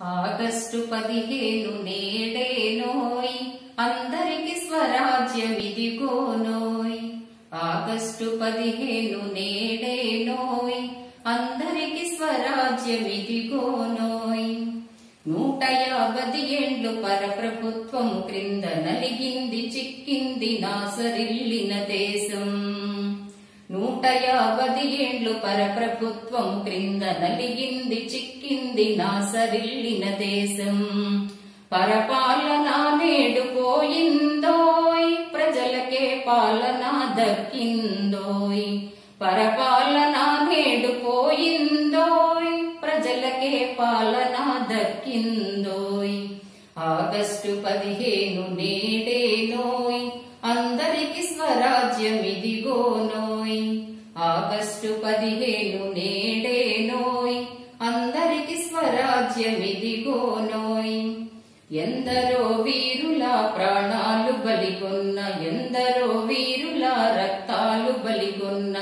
August పదిహేను నేడేనోయ్ అందరికి స్వరాజ్యమిదిగోనోయ్ August పదిహేను నేడేనోయ్ అందరికి స్వరాజ్యమిదిగోనోయ్ నూట యాభై ఏండ్లు పరప్రభుత్వం క్రింద నలిగింది చిక్కింది నాసరిల్లిన దేశం నూట యాభై ఏండ్లు పరప్రభుత్వం క్రింద నలిగింది చిక్కింది నాసరిల్లిన దేశం పరపాలన నేడు పోయిందోయ్ ప్రజలకే పాలన దక్కిందోయ్ పరపాలన నేడు పోయిందోయ్ ప్రజలకే పాలన దక్కిందోయ్ ఆగస్టు పదిహేను నేడేనోయ్ అందరికి స్వరాజ్యమిదిగోనోయ్ ఆగస్టు పదిహేను నేడేనోయ్ అందరికి స్వరాజ్యమిదిగోనోయ్ ఎందరో వీరుల ప్రాణాలు బలిగొన్న ఎందరో వీరుల రక్తాలు బలిగొన్న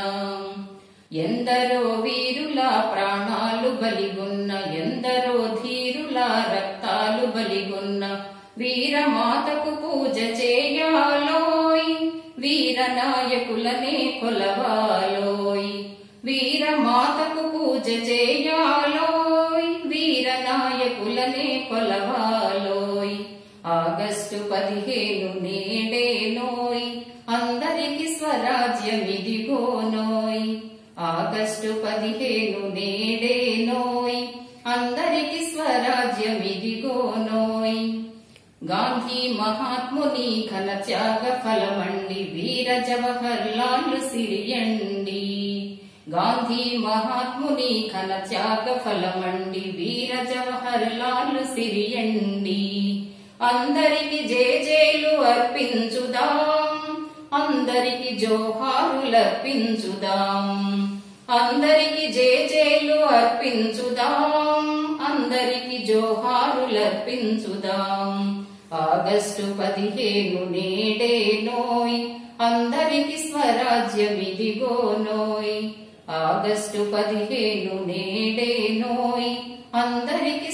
ఎందరో వీరుల ప్రాణాలు బలిగొన్న ఎందరో ధీరుల రక్తాలు బలిగొన్న వీరమాతకు పూజ చేయాలోయ్ వీర నాయకులనే కొలవాలోయ్ వీరమాతకు పూజ చేయాలోయ్ వీర నాయకులనే కొలవాలోయ్ ఆగస్టు పదిహేను నేడేనోయ్ అందరికి స్వరాజ్యమిదిగోనోయ్ ఆగస్టు పదిహేను నేడేనోయ్ అందరికి స్వరాజ్యమిదిగోనోయ్ గాంధీ మహాత్ముని ఘన త్యాగ ఫలమండి వీర జవహర్ లాల్ సిరియండి గాంధీ మహాత్ముని ఘన త్యాగ ఫలమండి వీర జవహర్ లాల్ సిరియండి అందరికి జేజేలు అర్పించుదాం అందరికి జోహారులర్పించుదాం అందరికి జేజేలు అర్పించుదాం అందరికి జోహారులర్పించుదాం ఆగస్టు పదిహేను నేడేనోయ్ అందరికి స్వరాజ్యమిదిగోనోయ్ ఆగస్టు పదిహేను నేడేనోయ్ అందరికి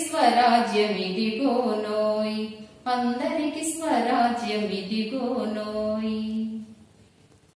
స్వరాజ్యమిదిగోనోయ్ అందరికి స్వరాజ్యమిదిగోనోయ్